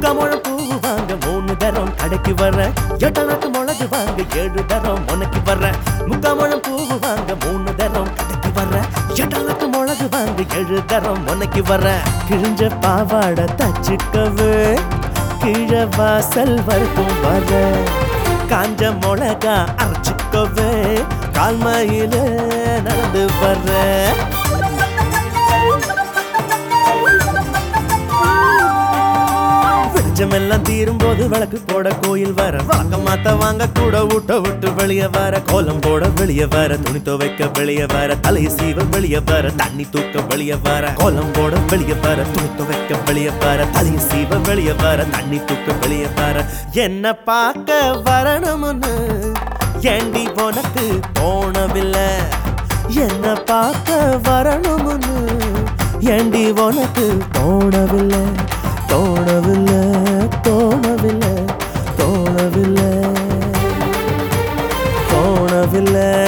முக்காமுழம் பூ வாங்க மூணு தரம் கடைக்கு வர எட்டனாக்கு மிளகு வாங்க ஏழு தரம் உனக்கு வர முக்காமுழம் பூ வாங்க மூணு தரம் கடைக்கு வர எட்டனாக்கு மிளகு வாங்க ஏழு தரம் உனக்கு வர கிழிஞ்ச பாவாடை தச்சுக்கவே கீழ வாசல் வரைக்கும் வர காஞ்ச மிளகா அரைச்சுக்கவே கால்மையில நடந்து வர வெளிச்சமெல்லாம் தீரும் போது விளக்கு போட கோயில் வர வழக்கம் மாத்த வாங்க கூட ஊட்ட விட்டு வெளியே வர கோலம் போட வெளியே வர துணி துவைக்க வெளியே வர தலை சீவ வெளியே வர தண்ணி தூக்க வெளியே வர கோலம் போட வெளியே வர துணி துவைக்க வெளியே வர தலை சீவ வெளியே வர தண்ணி தூக்க வெளியே வர என்ன பார்க்க வரணும்னு ஏண்டி உனக்கு தோணவில்லை என்ன பார்க்க வரணும்னு ஏண்டி உனக்கு தோணவில்லை தோணவில்லை தோணவில்லை தோணவில்லை தோணவில்லை